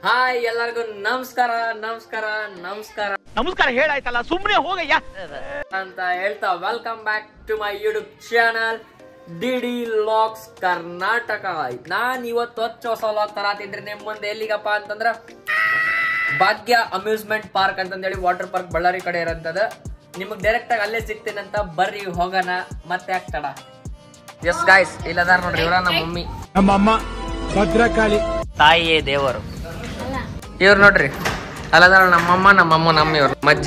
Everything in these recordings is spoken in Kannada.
ಹಾಯ್ ಎಲ್ಲರಿಗೂ ನಮಸ್ಕಾರ ನಮಸ್ಕಾರ ನಮಸ್ಕಾರ ನಮಸ್ಕಾರ ಹೇಳಾಯ್ತಲ್ಲ ಸುಮ್ನೆ ಹೋಗಯ್ಯ ಅಂತ ಹೇಳ್ತಾ welcome back to my YouTube channel D D locks Karnataka ನಾನ್ ಇವತ್ತು ಹೊಚ್ಚ ಹೊಸ ಲಾಕ್ ತರಾತಿದ್ರೆ ನಿಮ್ ಮುಂದೆ ಎಲ್ಲಿಗಪ್ಪ ಅಂತಂದ್ರ ಭಾಗ್ಯ ಅಮ್ಯೂಸ್ಮೆಂಟ್ ಪಾರ್ಕ್ ಅಂತಂದೇಳಿ ವಾಟರ್ ಪಾರ್ಕ್ ಬಳ್ಳಾರಿ ಕಡೆ ಇರೋಂಥದ ನಿಮಗ್ ಡೈರೆಕ್ಟ್ ಆಗಿ ಅಲ್ಲೇ ಸಿಗ್ತೀನಂತ ಬರ್ರಿ ಹೋಗೋಣ ಮತ್ತೆ ಆಗ್ತಡ ಎಸ್ ಗಾಯ್ಸ್ ಇಲ್ಲದಾರ ನೋಡ್ರಿ ಇವ್ರ ನಮ್ಮ ಮಮ್ಮಿ ನಮ್ಮಮ್ಮ ಭದ್ರಕಾಳಿ ತಾಯಿಯೇ ದೇವರು ಇವ್ರು ನೋಡ್ರಿ ಅಲ್ಲದಾರ ನಮ್ಮಮ್ಮ ನಮ್ಮಮ್ಮ ನಮ್ಮ ಇವ್ರು ಮಜ್ಜಿ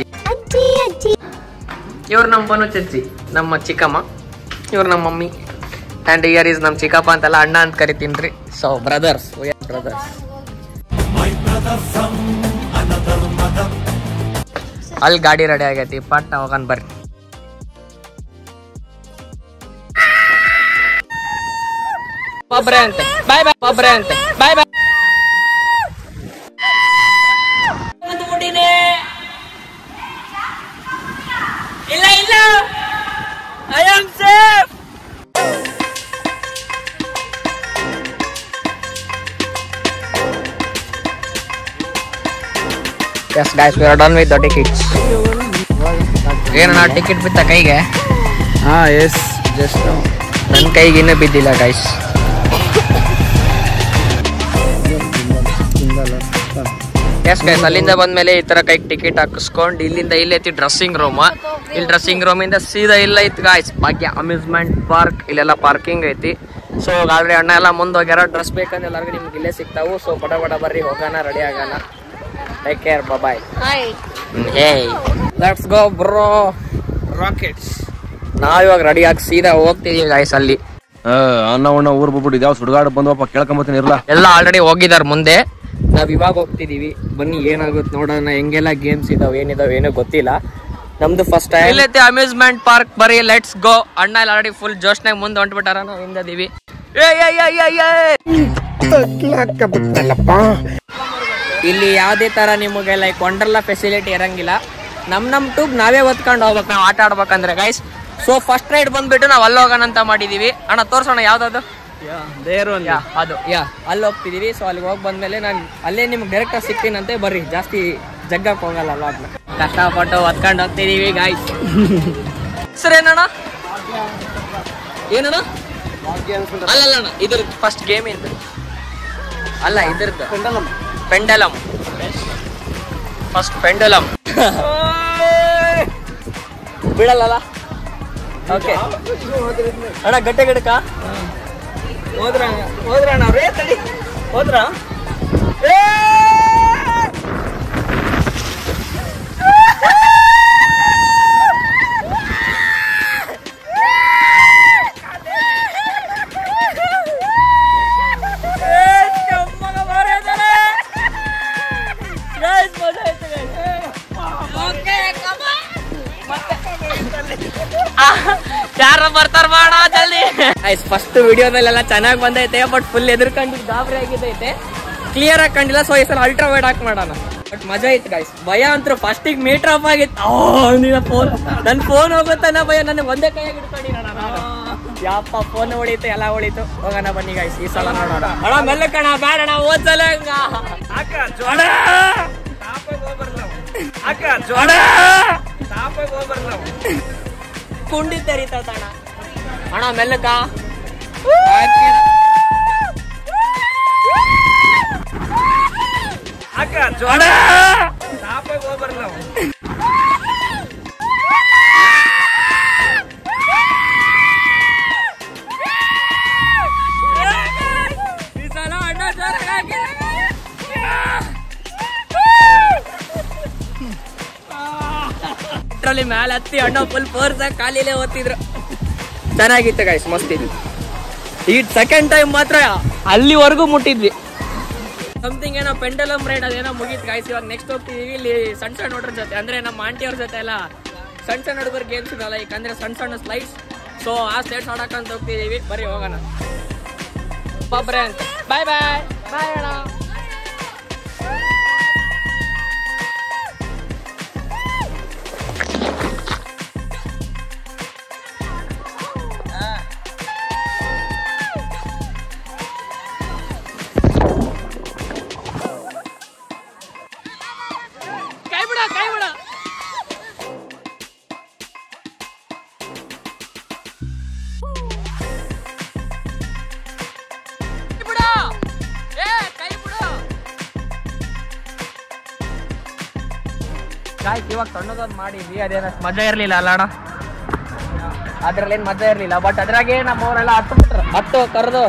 ಇವ್ರು ನಮ್ಮ ಬನು ಚಚ್ಚಿ ನಮ್ಮ ಚಿಕ್ಕಮ್ಮ ಇವ್ರು ನಮ್ಮ ಮಮ್ಮಿ ಆ್ಯಂಡ್ ಇಯರ್ ಈಸ್ ನಮ್ಮ ಚಿಕ್ಕಪ್ಪ ಅಂತೆಲ್ಲ ಅಣ್ಣ ಅಂತ ಕರಿತೀನಿ ರೀ ಸೊ ಬ್ರದರ್ಸ್ ಬ್ರದರ್ಸ್ ಅಲ್ಲಿ ಗಾಡಿ ರೆಡಿ ಆಗೈತಿ ಪಟ್ಟ ಹೋಗೋಣ ಬರ್ರಿ ಒಬ್ರೆ ಅಂತೆ ಬಾಯ್ ಬಾಯ್ ಒಬ್ರೆ ಅಂತೆ ಬಾಯ್ ಬಾಯ್ ಇಲ್ಲ ಇಲ್ಲ I am safe yes guys we are done with the tickets ಏನಣ್ಣ ಟಿಕೆಟ್ ಬಿತ್ತ ಕೈಗೆ ಹಾ ಎಸ್ ಜಸ್ಟ್ ನನ್ನ ಕೈಗೆ ಇನ್ನೂ ಬಿದ್ದಿಲ್ಲ ಗೈಸ್ ಎಸ್ ಗೈಸ್ ಅಲ್ಲಿಂದ ಬಂದ್ಮೇಲೆ ಈ ತರ ಕೈಗೆ ಟಿಕೆಟ್ ಹಾಕಿಸ್ಕೊಂಡು ಇಲ್ಲಿಂದ ಇಲ್ಲೈತಿ ಡ್ರೆಸ್ಸಿಂಗ್ ರೂಮ್ ಇಲ್ಲಿ ಡ್ರೆಸ್ಸಿಂಗ್ ರೂಮ್ ಇಂದ ಸೀದಾ ಇಲ್ಲ ಐತಿ ಗಾಯ್ಸ್ ಭಾಗ್ಯ ಅಮ್ಯೂಸ್ಮೆಂಟ್ ಪಾರ್ಕ್ ಇಲ್ಲೆಲ್ಲ ಪಾರ್ಕಿಂಗ್ ಐತಿ ಸೊ ಆಲ್ರೆಡಿ ಅಣ್ಣ ಎಲ್ಲ ಮುಂದೆ ಹೋಗ್ಯಾರ ಡ್ರೆಸ್ ಬೇಕಂದ್ರೆ ಎಲ್ಲರಿಗೂ ನಿಮ್ಗೆ ಇಲ್ಲೇ ಸಿಗ್ತಾವು ಸೊ ಬಡ ಬಡ ಬರ್ರಿ ಹೋಗೋಣ ರೆಡಿ ಆಗೋಣ take care bye hey let's go bro rockets ನಾವಿವಾಗ ರೆಡಿ ಆಗಿ ಸೀದಾ ಹೋಗ್ತಿದೀವಿ ಗಾಯ್ಸ್ ಅಲ್ಲಿ ಅನ್ನ ಉಣ್ಣ ಊರ್ ಬಿಟ್ಬಿಟ್ಟು ಯಾವ ಸುಡುಗಾಡು ಬಂದವಪ್ಪ ಕೇಳ್ಕೊಂಬತ್ತೀನಿ ಇರಲ್ಲ ಎಲ್ಲ ಆಲ್ರೆಡಿ ಹೋಗಿದಾರ ಮುಂದೆ ನಾವ್ ಇವಾಗ ಹೋಗ್ತಿದೀವಿ ಬನ್ನಿ ಏನಾಗುತ್ತೆ ನೋಡೋಣ ಹೆಂಗೆಲ್ಲ ಗೇಮ್ಸ್ ಇದಾವ ಏನಿದಾವ ಏನೋ ಗೊತ್ತಿಲ್ಲ ನಮ್ದು ಫಸ್ಟ್ ಟೈಮ್ ಇಲ್ಲೈತೆ ಅಮ್ಯೂಸ್ಮೆಂಟ್ ಪಾರ್ಕ್ ಬರೀ ಲೆಟ್ಸ್ ಗೋ ಅಣ್ಣ ಎಲ್ಲ ಆಲ್ರೆಡಿ ಫುಲ್ ಜೋಶ್ನಾಗ ಮುಂದೆ ಹೊಂಟ್ಬಿಟ್ಟಾರ ನಾವು ಹಿಂದದೀವಿ ಇಲ್ಲಿ ಯಾವ್ದೇ ತರ ನಿಮಗೆ ಲೈಕ್ ವಂಡರ್ಲಾ ಫೆಸಿಲಿಟಿ ಇರಂಗಿಲ್ಲ ನಮ್ ನಮ್ ಟೂಬ್ ನಾವೇ ಒತ್ಕೊಂಡು ಹೋಗ್ಬೇಕು ನಾವು ಆಟ ಆಡ್ಬೇಕಂದ್ರೆ ಗೈಸ್ ಸೊ ಫಸ್ಟ್ ರೈಡ್ ಬಂದ್ಬಿಟ್ಟು ನಾವು ಅಲ್ಲಿ ಹೋಗೋಣ ಅಂತ ಮಾಡಿದೀವಿ ಅಣ್ಣ ತೋರ್ಸೋಣ ಯಾವ್ದದು ಯಾ ಅದು ಯಾ ಅಲ್ಲಿ ಹೋಗ್ತಿದೀವಿ ಸೊ ಅಲ್ಲಿಗೆ ಹೋಗಿ ಬಂದ್ಮೇಲೆ ನಾನು ಅಲ್ಲೇ ನಿಮ್ಗೆ ಡೈರೆಕ್ಟ್ ಆಗಿ ಸಿಗ್ತೀನಂತೆ ಬರ್ರಿ ಜಾಸ್ತಿ ಜಗ್ಗಕ್ಕೆ ಹೋಗಲ್ಲ ಅಲ್ವಾಗ್ನ ಕಷ್ಟಪಟ್ಟು ಹೊತ್ಕೊಂಡು ಹೋಗ್ತಿದೀವಿ ಗಾಯ್ಸ್ ಸರ್ ಏನಣ್ಣ ಏನಣ್ಣ ಅಲ್ಲಲ್ಲ ಅಣ್ಣ ಇದ್ರ ಫಸ್ಟ್ ಗೇಮ್ ಇಂದು ಅಲ್ಲ ಇದ್ರದ್ದು ಪೆಂಡಲಮ್ ಫಸ್ಟ್ ಪೆಂಡಲಮ್ ಬಿಡಲ್ಲ ಓಕೆ ಅಣ್ಣ ಗಟ್ಟೆ ಗಡಕ ಹೋದ್ರ ಹೋದ್ರ ಅಣ್ಣ ರೇ ತಡಿ ಹೋದ್ರ ಯಾರ ಬರ್ತಾರ ಮಾಡ ಜಲ್ದಿ ಫಸ್ಟ್ ವಿಡಿಯೋದಲ್ಲೆಲ್ಲ ಚೆನ್ನಾಗಿ ಬಂದೈತೆ ಬಟ್ ಫುಲ್ ಎದುರ್ಕೊಂಡು ಗಾಬರಿ ಆಗಿದ್ದೈತೆ ಕ್ಲಿಯರ್ ಆಗಿ ಕಂಡಿಲ್ಲ ಸೊ ಈ ಸಲ ಅಲ್ಟ್ರಾ ವೈಡ್ ಹಾಕಿ ಮಾಡೋಣ ಬಟ್ ಮಜಾ ಐತೆ ಗಾಯ್ಸ್ ಭಯ ಅಂತೂ ಫಸ್ಟಿಗೆ ಮೀಟರ್ ಆಫ್ ಆಗಿತ್ತು ನಿನ್ನ ಫೋನ್ ನನ್ನ ಫೋನ್ ಹೋಗುತ್ತಾನ ಭಯ ನನಗೆ ಒಂದೇ ಕೈಯಾಗಿ ಹಿಡ್ಕೊಂಡಿರೋಣ ನಾನು ಯಪ್ಪ ಫೋನ್ ಹೊಡಿತು ಎಲ್ಲ ಹೊಡಿತು ಹೋಗೋಣ ಬನ್ನಿ ಗಾಯ್ಸ್ ಈ ಸಲ ನೋಡೋಣ ಅಣ್ಣ ಮೆಲ್ಲ ಕಣ ಬೇಡಣ ಓದ್ಸಲ ಹಂಗ ಅಣ್ಣ! ಅಣ್ಣ! ಕುಂಡಿ ತೆರಿತಣ ಅಣ್ಣ ಮೆಲ್ಲಕ ಅಣ್ಣ! ಈ ಸಲ ಅಣ್ಣ ಜೋರಾಗಿ ಹಾಕಿದ. ಇದ್ರಲ್ಲಿ ಮ್ಯಾಲೆ ಹತ್ತಿ ಅಣ್ಣ ಫುಲ್ ಫೋರ್ಸ್ ಕಾಲಿಲೆ ಓದ್ತಿದ್ರು ಚೆನ್ನಾಗಿತ್ತು ಗೈಸ್ ಮಸ್ತ್ ಇದ್ವಿ ಈ ಸೆಕೆಂಡ್ ಟೈಮ್ ಮಾತ್ರ ಅಲ್ಲಿವರೆಗೂ ಮುಟ್ಟಿದ್ವಿ ಸಮಥಿಂಗ್ ಏನೋ ಪೆಂಡಲಮ್ ರೈಡ್ ಅದೇನೋ ಮುಗೀತು ಗಾಯ್ಸ್ ಇವಾಗ ನೆಕ್ಸ್ಟ್ ಹೋಗ್ತಿದೀವಿ ಇಲ್ಲಿ ಸಣ್ಣ ಸಣ್ಣ ಹುಡುಗ್ರ ಜೊತೆ ಅಂದ್ರೆ ನಮ್ಮ ಆಂಟಿಯವ್ರ ಜೊತೆ ಎಲ್ಲ ಸಣ್ಣ ಸಣ್ಣ ಹುಡುಗರ ಗೇಮ್ಸ್ ಇದಲ್ಲ ಈಗ ಅಂದ್ರೆ ಸಣ್ಣ ಸಣ್ಣ ಸ್ಲೈಡ್ಸ್ ಸೊ ಆ ಸ್ಲೈಡ್ಸ್ ಆಡಕ್ಕಂತ ಹೋಗ್ತಿದೀವಿ ಬರೀ ಹೋಗೋಣ ಒಬ್ಬರೇ ಅಂತ ಬಾಯ್ ಬಾಯ್ ಬಾಯ್ ಅಣ್ಣ ಗಾಯ್ಸ್ ಇವಾಗ ಸಣ್ಣದೊಂದು ಮಾಡಿದ್ವಿ ಅದೇನ ಮಜಾ ಇರ್ಲಿಲ್ಲ ಅಲ್ಲ ಅಣ್ಣ ಅದ್ರಲ್ಲೇನ್ ಮಜಾ ಇರ್ಲಿಲ್ಲ ಬಟ್ ಅದ್ರಾಗೆ ನಮ್ಮವರೆಲ್ಲ ಹತ್ತು ಬಿಟ್ರು ಹತ್ತು ಕರೆದು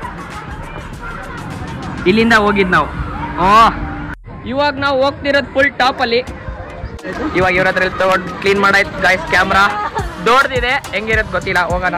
ಇಲ್ಲಿಂದ ಹೋಗಿದ್ ನಾವು ಹಾ ಇವಾಗ ನಾವು ಹೋಗ್ತಿರೋದು ಫುಲ್ ಟಾಪ್ ಅಲ್ಲಿ ಇವಾಗ ಇವ್ರ ಹತ್ರ ತಗೊಂಡು ಕ್ಲೀನ್ ಮಾಡಾಯ್ತು ಗಾಯ್ಸ್ ಕ್ಯಾಮ್ರಾ ದೊಡ್ಡದಿದೆ ಹೆಂಗಿರೋದು ಗೊತ್ತಿಲ್ಲ ಹೋಗೋಣ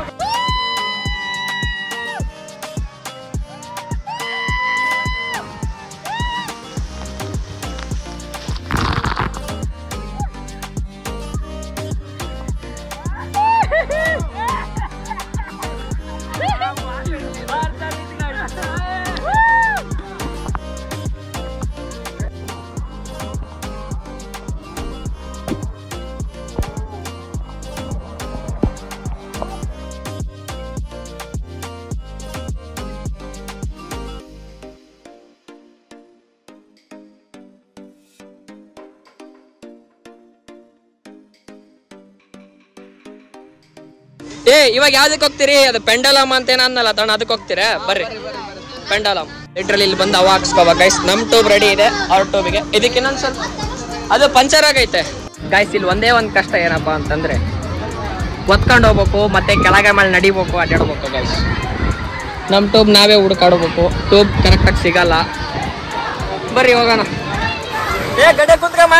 ಏ ಇವಾಗ ಯಾವ್ದಕ್ಕೆ ಹೋಗ್ತೀರಿ ಅದು ಪೆಂಡಲಮ್ ಅಂತ ಏನೋ ಅನ್ನಲ್ಲ ತಣ್ಣ ಅದಕ್ಕೆ ಹೋಗ್ತೀರಾ ಬರ್ರಿ ಪೆಂಡಲಮ್ ಲಿಟ್ರಲ್ಲಿ ಇಲ್ಲಿ ಬಂದು ಅವ ಹಾಕ್ಸ್ಕೋಬೇಕು ಗೈಸ್ ನಮ್ ಟೂಬ್ ರೆಡಿ ಇದೆ ಅವ್ರ ಟೂಬಿಗೆ ಇದಕ್ಕೆ ಇನ್ನೊಂದ್ ಸ್ವಲ್ಪ ಅದು ಪಂಚರ್ ಆಗೈತೆ ಗೈಸ್ ಇಲ್ಲಿ ಒಂದೇ ಒಂದು ಕಷ್ಟ ಏನಪ್ಪಾ ಅಂತಂದ್ರೆ ಒತ್ಕೊಂಡು ಹೋಗ್ಬೇಕು ಮತ್ತೆ ಕೆಳಗೆ ಮೇಲೆ ನಡಿಬೇಕು ಅಡ್ಡಾಡ್ಬೇಕು ಗೈಸ್ ನಮ್ ಟೂಬ್ ನಾವೇ ಹುಡುಕಾಡ್ಬೇಕು ಟೂಬ್ ಕರೆಕ್ಟಾಗಿ ಸಿಗಲ್ಲ ಬರ್ರಿ ಹೋಗೋಣ ಏ ಗಡ್ಡೆ ಕುಂತ್ಕಮ್ಮ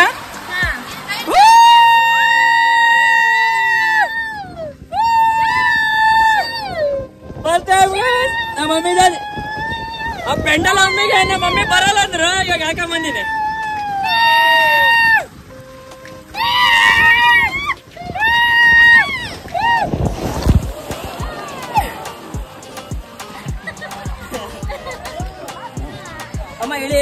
ನಮ್ಮ ಮಮ್ಮಿ ಆ ಪೆಂಡಲ್ ಅಮ್ಮಿಗೆ ನಮ್ಮ ಮಮ್ಮಿ ಬರಲ್ಲ ಅಂದ್ರು ಇವಾಗ ಹಾಕ ಬಂದಿದೆ ಅಮ್ಮ ಇಳಿ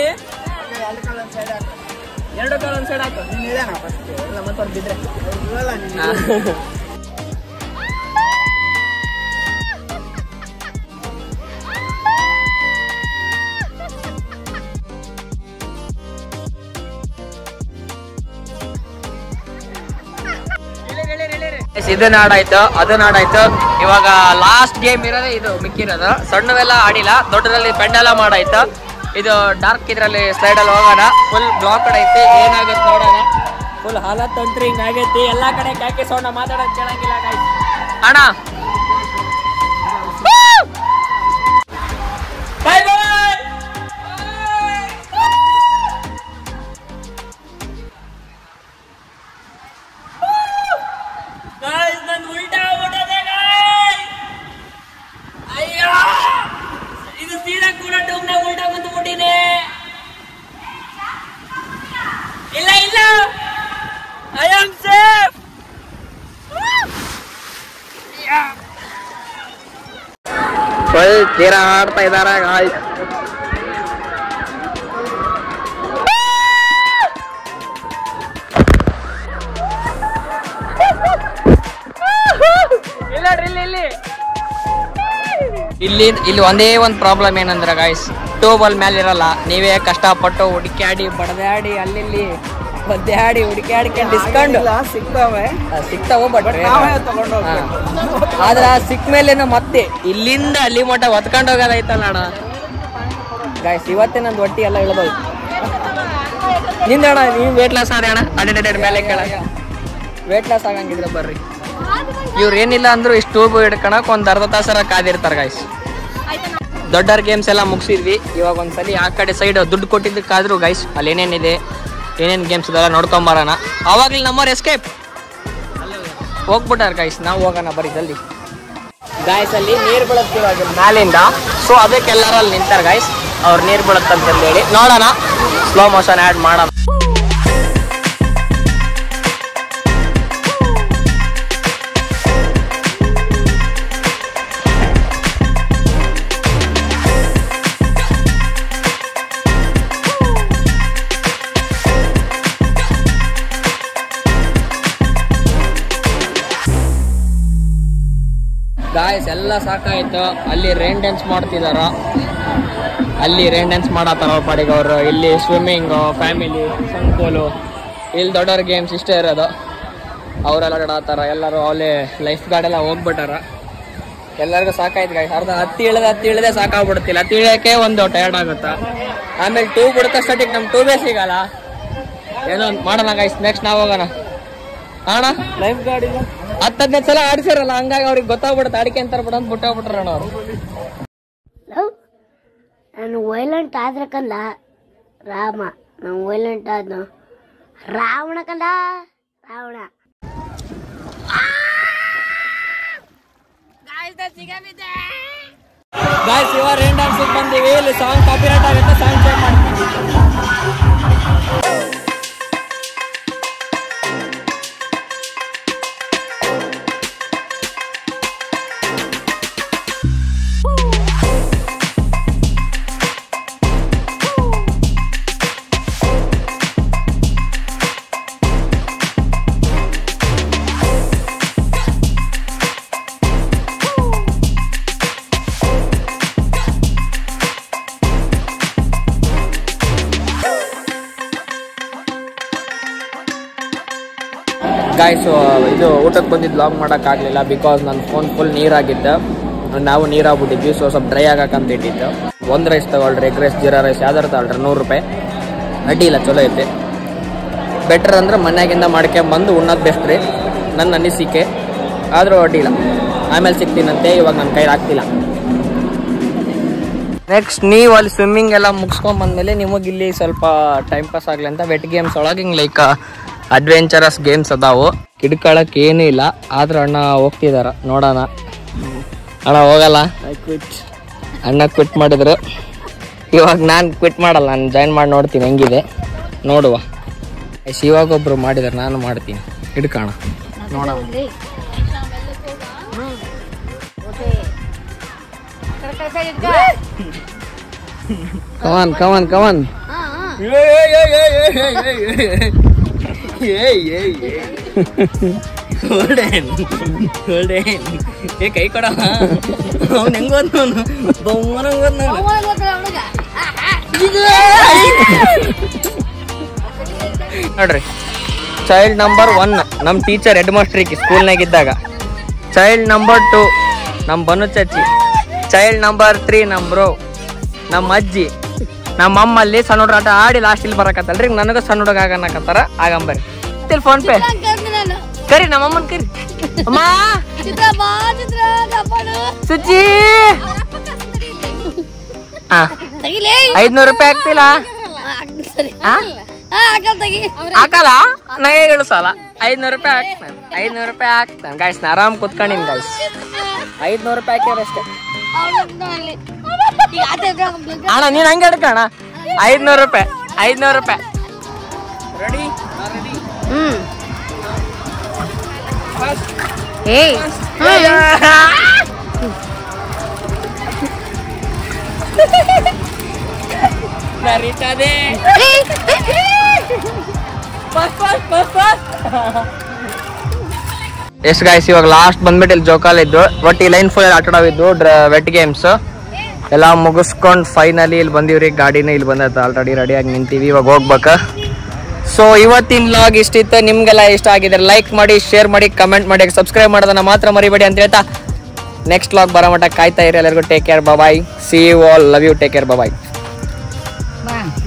ಎರಡು ಕಾಲ ಒಂದ್ ಸೈಡ್ ಹಾಕು ಇಲ್ಲ ಮತ್ತೆ ಅವ್ರು ಬಿದ್ರೆ ಹಾ. ಇದನ್ನ ಆಡಾಯ್ತು ಅದನ್ನ ಆಡಾಯ್ತು ಇವಾಗ ಲಾಸ್ಟ್ ಗೇಮ್ ಇರೋದೇ ಇದು ಮಿಕ್ಕಿರೋದು ಸಣ್ಣವೆಲ್ಲ ಆಡಿಲ್ಲ ದೊಡ್ಡದಲ್ಲಿ ಪೆಂಡೆಲ್ಲ ಮಾಡಾಯ್ತು ಇದು ಡಾರ್ಕ್ ಇದ್ರಲ್ಲಿ ಸ್ಲೈಡ್ ಅಲ್ಲಿ ಹೋಗೋಣ ಫುಲ್ ಬ್ಲಾಕ್ ಐತಿ ಏನಾಗುತ್ತೆ ನೋಡೋಣ ಫುಲ್ ಹಾಲತ್ ಅಂತೂ ಹಿಂಗ್ ಆಗೈತಿ ಎಲ್ಲಾ ಕಡೆ ಕ್ಯಾಕೆ ಸೌಂಡ್ ಮಾತಾಡೋದ್ ಕೇಳಂಗಿಲ್ಲ guys. ಅಣ್ಣ ಬಾಯ್ ಬಾಯ್ Guys, ನನ್ ಉಲ್ಟಾ ಆಗ್ಬಿಟ್ಟದೆ guys. ಅಯ್ಯೋ ಇದು ಸೀದಾ ಕೂಡ ಟೂಮ್ನ ಉಲ್ಟಾ ಬಂದು ಬಿಟ್ಟಿದೆ ಇಲ್ಲ ಇಲ್ಲ ಐ ಆಮ್ ಸೇಫ್ ಫುಲ್ ತೀರಾ ಆಡ್ತಾ ಇದಾರ ಗಾಯ್ಸ್ ಇಲ್ಲ ಇಲ್ಲಿ ಇಲ್ಲಿ ಇಲ್ಲಿ ಇಲ್ಲಿ ಒಂದೇ ಒಂದು ಪ್ರಾಬ್ಲಮ್ ಏನಂದ್ರೆ ಗಾಯ್ಸ್ ಟೂಬಲ್ ಮೇಲೆ ಇರಲ್ಲ ನೀವೇ ಕಷ್ಟಪಟ್ಟು ಹುಡುಕ್ಯಾಡಿ ಬಡದಾಡಿ ಅಲ್ಲಿ ಒದ್ದಾಡಿ ಹುಡುಕ್ಯಾಡ್ಕೊಂಡು ಇಸ್ಕೊಂಡು ಸಿಗ್ತಾವೆ ಆ, ಸಿಗ್ತಾವ ಬಟ್ ನಾವೇ ತಗೊಂಡ್ ಹೋಗ್ಬೇಕು. ಆದ್ರ ಸಿಕ್ಕ ಮೇಲೇನು ಮತ್ತೆ ಇಲ್ಲಿಂದ ಅಲ್ಲಿ ಮಟ್ಟ ಹೊತ್ಕೊಂಡು ಹೋಗೋದೈತಲ್ಲ ಅಣ್ಣ ಗಾಯ್ಸ್ ಇವತ್ತೇ ನಂದು ಹೊಟ್ಟಿ ಎಲ್ಲ ಇಳ್ದೋಯ್ತು ನಿಂದ ಅಣ್ಣ ನೀವು ವೇಟ್ ಲಾಸ್ ಆದ ಅಣ್ಣ ಅಡ್ಡೆಡ್ ಮೇಲೆ ಕೆಳ ವೇಟ್ ಲಾಸ್ ಆಗಂಗಿದ್ರೆ ಬರ್ರಿ ಇವ್ರು ಏನಿಲ್ಲ ಅಂದ್ರು ಇಷ್ಟು ಟ್ಯೂಬ್ ಹಿಡ್ಕೊಳಕ್ ಒಂದ್ ಅರ್ಧ ತಾಸರ ಕಾದಿರ್ತಾರ ಗಾಯ್ಸ್ ದೊಡ್ಡರ್ ಗೇಮ್ಸ್ ಎಲ್ಲ ಮುಗಿಸಿದ್ವಿ ಇವಾಗ ಒಂದ್ಸಲಿ ಆ ಕಡೆ ಸೈಡ್ ದುಡ್ಡು ಕೊಟ್ಟಿದ್ದಕ್ಕಾದ್ರೂ ಗೈಸ್ ಅಲ್ಲಿ ಏನೇನಿದೆ ಏನೇನ್ ಗೇಮ್ಸ್ ಇದೆಲ್ಲ ನೋಡ್ಕೊಂಬರೋಣ ಅವಾಗ್ಲೇ ನಮ್ಮವ್ರ ಎಸ್ಕೇಪ್ ಹೋಗ್ಬಿಟ್ಟಾರ ಗೈಸ್ ನಾವು ಹೋಗೋಣ ಬರೀ ಜಲ್ದಿ ಗಾಯ್ಸ್ ಅಲ್ಲಿ ನೀರ್ ಬೀಳುತ್ತಿವಾಗ ಮ್ಯಾಲಿಂದ ಸೊ ಅದಕ್ಕೆ ಎಲ್ಲರೂ ಅಲ್ಲಿ ನಿಂತಾರ ಗಾಯ್ಸ್ ಅವ್ರು ನೀರ್ ಬೀಳುತ್ತಂತ ಹೇಳಿ ನೋಡೋಣ ಸ್ಲೋ ಮೋಷನ್ ಆ್ಯಡ್ ಮಾಡೋಣ ಗಾಯ್ಸ್ ಎಲ್ಲ ಸಾಕಾಯ್ತು ಅಲ್ಲಿ ರೈನ್ ಡ್ಯಾನ್ಸ್ ಮಾಡ್ತಿದಾರ ಅಲ್ಲಿ ರೈನ್ ಡ್ಯಾನ್ಸ್ ಮಾಡತ್ತಾರ ಅವ್ರ ಪಾಡಿಗೆ ಅವರು ಇಲ್ಲಿ ಸ್ವಿಮ್ಮಿಂಗ್ ಫ್ಯಾಮಿಲಿ ಸಂಕೋಲು ಇಲ್ಲಿ ದೊಡ್ಡವ್ರ ಗೇಮ್ಸ್ ಇಷ್ಟೇ ಇರೋದು ಅವರೆಲ್ಲ ಆಡತ್ತಾರ ಎಲ್ಲರೂ ಅವಲೇ ಲೈಫ್ ಗಾರ್ಡ್ ಎಲ್ಲ ಹೋಗ್ಬಿಟ್ಟಾರ ಎಲ್ಲರಿಗೂ ಸಾಕಾಯ್ತು ಗಾಯ್ಸ್ ಅರ್ಧ ಹತ್ತಿ ಇಳಿದ ಹತ್ತಿ ಇಳಿದೆ ಸಾಕಾಗ್ಬಿಡ್ತಿಲ್ಲ ಹತ್ತಿ ಇಳಿಯೋಕೆ ಒಂದು ಟಯರ್ಡ್ ಆಗುತ್ತಾ ಆಮೇಲೆ ಟೂಬ್ ಬಿಡ್ಕಷ್ಟೊಟ್ಟಿಗೆ ನಮ್ ಟೂಬೇ ಸಿಗಲ್ಲ ಏನೋ ಒಂದ್ ಮಾಡೋಣ ಗೈಸ್ ನೆಕ್ಸ್ಟ್ ನಾವು ಹೋಗೋಣ ಅಣ್ಣ ಲೈಫ್ ಗಾರ್ಡ್ ಇಲ್ಲ ಹತ್ತು ಹದಿನೈದು ಸಲ ಆಡಿಸಿರಲ್ಲ ಹಂಗಾಗಿ ಅವ್ರಿಗೆ ಗೊತ್ತಾಗ್ಬಿಡುತ್ತೆ ಅಡಿಕೆ ಅಂತಾರ ಬಿಡ ಅಂತ ಬಿಟ್ಟೋಗ್ಬಿಟ್ರ ಅಣ್ಣ ಅವ್ರು ನಾನು ವೈಲೆಂಟ್ ಆದ್ರೆ ಕಂದ ರಾಮ ನಾನು ವೈಲೆಂಟ್ ಆದ್ನು ರಾವಣ ಕಂದ ರಾವಣ ಗಾಯ್ಸ್ ಇವಾಗ ರೇನ್ ಡ್ಯಾನ್ಸ್ ಬಂದೀವಿ ಇಲ್ಲಿ ಸಾಂಗ್ ಕಾಪಿರೈಟ್ ಆಗುತ್ತೆ ಸಾಂಗ್ ಚೇಂಜ್ ಮಾಡ್ತೀವಿ ಗಾಯ್ಸ್ ಇದು ಊಟಕ್ಕೆ ಬಂದಿದ್ದು ಲಾಗ್ ಮಾಡೋಕ್ಕಾಗಲಿಲ್ಲ ಬಿಕಾಸ್ ನನ್ನ ಫೋನ್ ಫುಲ್ ನೀರಾಗಿದ್ದ ನಾವು ನೀರಾಗ್ಬಿಟ್ಟಿದ್ವಿ ಸೊ ಸ್ವಲ್ಪ ಡ್ರೈ ಆಗಕ್ಕಂತ ಇಟ್ಟಿದ್ದು ಒಂದು ರೈಸ್ ತಗೊಳ್ರಿ ಎಗ್ ರೈಸ್ ಜೀರಾ ರೈಸ್ ಯಾವ್ದಾರು ತಗೊಳ್ರಿ ನೂರು ರೂಪಾಯಿ ಅಡ್ಡಿ ಇಲ್ಲ ಚಲೋ ಐತೆ ಬೆಟ್ರ್ ಅಂದ್ರೆ ಮನ್ಯಾಗಿಂದ ಮಾಡ್ಕೊಂಬಂದು ಉಣ್ಣೋದು ಬೆಸ್ಟ್ ರೀ ನನ್ನ ಅನಿಸಿಕೆ ಆದರೂ ಅಡ್ಡಿ ಇಲ್ಲ ಆಮೇಲೆ ಸಿಗ್ತೀನಂತೆ ಇವಾಗ ನನ್ನ ಕೈಲಿ ಆಗ್ತಿಲ್ಲ ನೆಕ್ಸ್ಟ್ ನೀವು ಅಲ್ಲಿ ಸ್ವಿಮ್ಮಿಂಗ್ ಎಲ್ಲ ಮುಗಿಸ್ಕೊಂಡ್ ಬಂದ್ಮೇಲೆ ನಿಮಗೆ ಇಲ್ಲಿ ಸ್ವಲ್ಪ ಟೈಮ್ ಪಾಸ್ ಆಗಲಿ ಅಂತ ವೆಟ್ ಗೇಮ್ಸ್ ಒಳಗೆ ಹಿಂಗೆ ಲೈಕ್ ಅಡ್ವೆಂಚರಸ್ ಗೇಮ್ಸ್ ಅದಾವು ಕಿಡ್ಕೊಳಕ್ ಏನೂ ಇಲ್ಲ ಆದ್ರೆ ಅಣ್ಣ ಹೋಗ್ತಿದಾರ ನೋಡೋಣ ಅಣ್ಣ ಹೋಗಲ್ಲ ಅಣ್ಣ ಕ್ವಿಟ್ ಮಾಡಿದ್ರು ಇವಾಗ ನಾನು ಕ್ವಿಟ್ ಮಾಡಲ್ಲ ನಾನು ಜಾಯಿನ್ ಮಾಡಿ ನೋಡ್ತೀನಿ ಹೆಂಗಿದೆ ನೋಡುವ ಎಸ್ ಇವಾಗ ಒಬ್ರು ಮಾಡಿದಾರೆ ನಾನು ಮಾಡ್ತೀನಿ ಹಿಡ್ಕೋಣ ನೋಡೋಣ ಕಮಾನ್ ಕಮಾನ್ ಕಮಾನ್ ಏ ಕೈ ಕೊಡ ಅವ್ನು ಹೆಂಗ್ ಅವನು ಬೊಮ್ಮನಂಗ್ ನೋಡ್ರಿ ಚೈಲ್ಡ್ ನಂಬರ್ ಒನ್ ನಮ್ಮ ಟೀಚರ್ ಹೆಡ್ ಮಾಸ್ಟ್ರಿಗೆ ಸ್ಕೂಲ್ನಾಗ ಇದ್ದಾಗ ಚೈಲ್ಡ್ ನಂಬರ್ ಟು ನಮ್ಮ ಬನು ಚಚ್ಚಿ ಚೈಲ್ಡ್ ನಂಬರ್ ತ್ರೀ ನಮ್ಮ ಬ್ರೋ ನಮ್ಮ ಅಜ್ಜಿ ನಮ್ಮ ಅಮ್ಮ ಅಲ್ಲಿ ಸಣ್ಣ ಹುಡುಗ ಆಟ ಆಡಿ ಲಾಸ್ಟ್ ಇಲ್ಲಿ ಬರಕತ್ತಲ್ರಿ ನನಗೂ ಸಣ್ಣ ಹುಡುಗ ಆಗನಕತ್ತಾರ ಆಗಂಬರಿ ತಿಲ್ ಫೋನ್ ಪೇ ಕರಿ ನಮ್ಮ ಅಮ್ಮನ್ ಕರಿ ಅಮ್ಮ ಸುಚ್ಚಿ ಹಾ ಐದ್ನೂರು ರೂಪಾಯಿ ಆಗ್ತಿಲ್ಲ ಹಾ? ಹಾಕಲ್ಲ ನಾ ಇಳಿಸಲ್ಲ ಐದ್ನೂರು ರೂಪಾಯಿ ಹಾಕ್ತಾನೆ ಐದ್ನೂರು ರೂಪಾಯಿ ಹಾಕ್ತಾನೆ ಗಾಯ್ಸ್ ನಾ ಆರಾಮ್ ಕುತ್ಕೊಂಡಿನಿ ಗಾಯ್ಸ್ ಐದ್ನೂರು ರೂಪಾಯಿ ಹಾಕ್ಯಾರ ಅಷ್ಟೇ ಅಣ್ಣ ನೀನ್ ಹಂಗೆ ಹಿಡ್ಕಣ ಐದ್ನೂರು ರೂಪಾಯಿ ಐದ್ನೂರು ರೂಪಾಯಿ ರೆಡಿ ಹ್ಮ್ ಏಯ್ ನರೀತದೆ ಎಸ್ ಗಾಯ್ಸ್ ಇವಾಗ ಲಾಸ್ಟ್ ಬಂದ್ಬಿಟ್ಟು ಇಲ್ಲಿ ಜೋಕಾಲ ಇದ್ದು ಬಟ್ ಈ ಲೈನ್ ಫುಲ್ ಆಟಾಡವಿದ್ದು ವೆಟ್ ಗೇಮ್ಸ್ ಎಲ್ಲ ಮುಗಿಸ್ಕೊಂಡು ಫೈನಲಿ ಇಲ್ಲಿ ಬಂದೀವ್ರಿ ಗಾಡಿನೇ ಇಲ್ಲಿ ಬಂದೈತೆ ಆಲ್ರೆಡಿ ರೆಡಿಯಾಗಿ ನಿಂತೀವಿ ಇವಾಗ ಹೋಗ್ಬೇಕ ಸೊ ಇವತ್ತಿನ ಲಾಗ್ ಇಷ್ಟಿತ್ತು ನಿಮ್ಗೆಲ್ಲ ಇಷ್ಟ ಆಗಿದ್ರೆ ಲೈಕ್ ಮಾಡಿ ಶೇರ್ ಮಾಡಿ ಕಮೆಂಟ್ ಮಾಡಿ ಸಬ್ಸ್ಕ್ರೈಬ್ ಮಾಡೋದನ್ನ ಮಾತ್ರ ಮರಿಬೇಡಿ ಅಂತ ಹೇಳ್ತಾ ನೆಕ್ಸ್ಟ್ ಲಾಗ್ ಬರೋ ಮಟ್ಟ ಕಾಯ್ತಾ ಇರಿ ಎಲ್ಲರಿಗೂ take care bye see you all love you take care bye ಬಾ